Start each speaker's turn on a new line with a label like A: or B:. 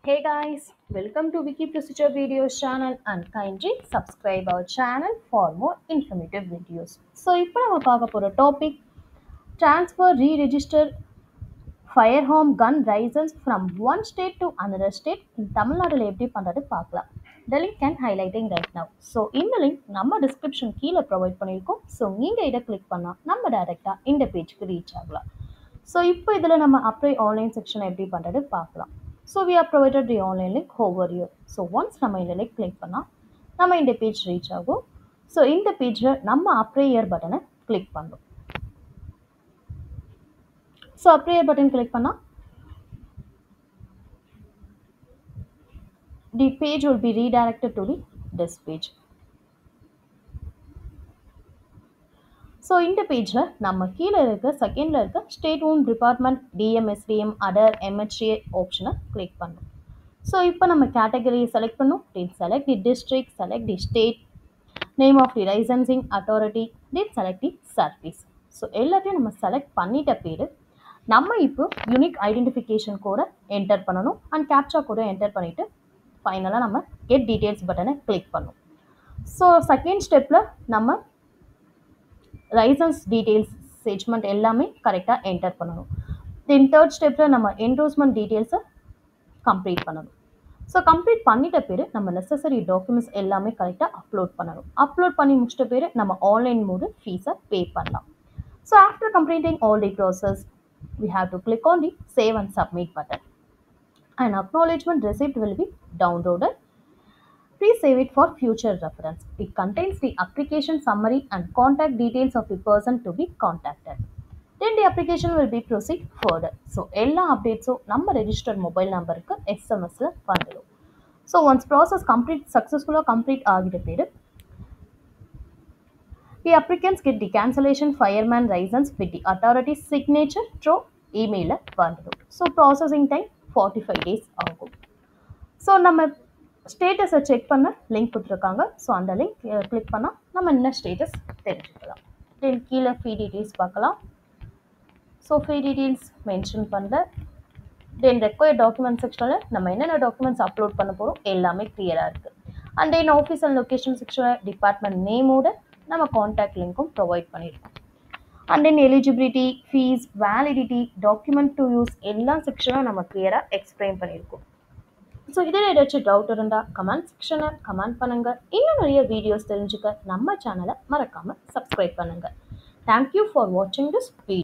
A: Hey guys, welcome to Wiki Procedure Videos channel and kindly subscribe our channel for more informative videos. So இப்போ நம்ம பார்க்க போகிற topic transfer re-register firearm gun license from one state to another state in தமிழ்நாடுல எப்படி பண்ணுறது பார்க்கலாம் the link can highlighting right now so இந்த link நம்ம டிஸ்கிரிப்ஷன் கீழே ப்ரொவைட் பண்ணியிருக்கோம் ஸோ நீங்கள் இதை கிளிக் பண்ணால் நம்ம டைரெக்டாக இந்த பேஜ்க்கு ரீச் ஆகலாம் ஸோ இப்போ இதில் நம்ம அப்ளை ஆன்லைன் செக்ஷன் எப்படி பண்ணுறது பார்க்கலாம் so we are provided the online link over here so once நம்ம இந்த லிங்க் கிளிக் பண்ணால் நம்ம இந்த பேஜ் ரீச் ஆகும் ஸோ இந்த பேஜில் நம்ம அப்ளை இயர் பட்டனை கிளிக் பண்ணணும் so apply here button click பண்ணால் the page will be redirected to the this page so இந்த பேஜில் நம்ம கீழே இருக்க செகண்டில் இருக்க state own department DM SDM other MHA ஆப்ஷனை கிளிக் பண்ணணும் ஸோ இப்போ நம்ம கேட்டகரியை செலக்ட் பண்ணோம் then select the district select the state name of the licensing authority then select the service so எல்லாத்தையும் நம்ம செலக்ட் பண்ணிட்ட பேர் நம்ம இப்போ யூனிக் ஐடென்டிஃபிகேஷன் கோடை என்டர் பண்ணணும் அண்ட் கேப்சா கோடை என்டர் பண்ணிவிட்டு ஃபைனலாக நம்ம கெட் டீட்டெயில்ஸ் பட்டனை கிளிக் பண்ணணும் ஸோ செகண்ட் ஸ்டெப்பில் நம்ம லைசன்ஸ் டீட்டெயில்ஸ் ஸ்டேட்மெண்ட் எல்லாமே கரெக்டாக என்டர் பண்ணணும் தென் தேர்ட் ஸ்டெப்பில் நம்ம என்ரோஸ்மெண்ட் டீட்டெயில்ஸை கம்ப்ளீட் பண்ணணும் ஸோ கம்ப்ளீட் பண்ணிட்ட பேர் நம்ம நெசசரி டாக்குமெண்ட்ஸ் எல்லாமே கரெக்டாக அப்லோட் பண்ணணும் அப்லோட் பண்ணி முடிச்சிட்ட பேர் நம்ம ஆன்லைன் மூடு ஃபீஸை பே பண்ணலாம் so after completing all the process we have to click on the save and submit button an acknowledgement receipt will be downloaded please save it for future reference it contains the application summary and contact details of the person to be contacted then the application will be proceed further so எல்லா அப்டேட்ஸும் நம்ம registered mobile நம்பருக்கு எஸ்எம்எஸ்ல வந்துடும் so once process complete சக்ஸஸ்ஃபுல்லாக complete ஆகிட்ட பேர் The applicants get the cancellation fireman license with the authority's signature through email வந்துடும் so processing time forty five days ஆகும் ஸோ நம்ம ஸ்டேட்டஸை செக் பண்ண லிங்க் கொடுத்துருக்காங்க ஸோ அந்த லிங்க் கிளிக் பண்ணால் நம்ம என்ன ஸ்டேட்டஸ் தெரிஞ்சுக்கலாம் தென் கீழே ஃபீ டீட்டெயில்ஸ் பார்க்கலாம் ஸோ ஃபீ டீட்டெயில்ஸ் மென்ஷன் பண்ணல தென் ரெக்வயர்ட் டாக்குமெண்ட் செக்ஷனில் நம்ம என்னென்ன டாக்குமெண்ட்ஸ் அப்லோட் பண்ண போகிறோம் எல்லாமே கிளியராக இருக்குது and then office and location செக்ஷனில் டிபார்ட்மெண்ட் நேமோட நம்ம காண்டாக்ட் லிங்க்கும் ப்ரொவைட் பண்ணியிருக்கோம் and then eligibility fees validity document to use எல்லா செக்ஷனும் நம்ம கிளியராக எக்ஸ்பிளைன் பண்ணியிருக்கோம் ஸோ இதில் ஏதாச்சும் டவுட் இருந்தால் கமெண்ட் செக்ஷனை கமெண்ட் பண்ணுங்கள் இன்னும் நிறைய வீடியோஸ் தெரிஞ்சுக்க நம்ம சேனலை மறக்காமல் சப்ஸ்கிரைப் பண்ணுங்கள் தேங்க்யூ ஃபார் வாட்சிங் திஸ் வீடியோ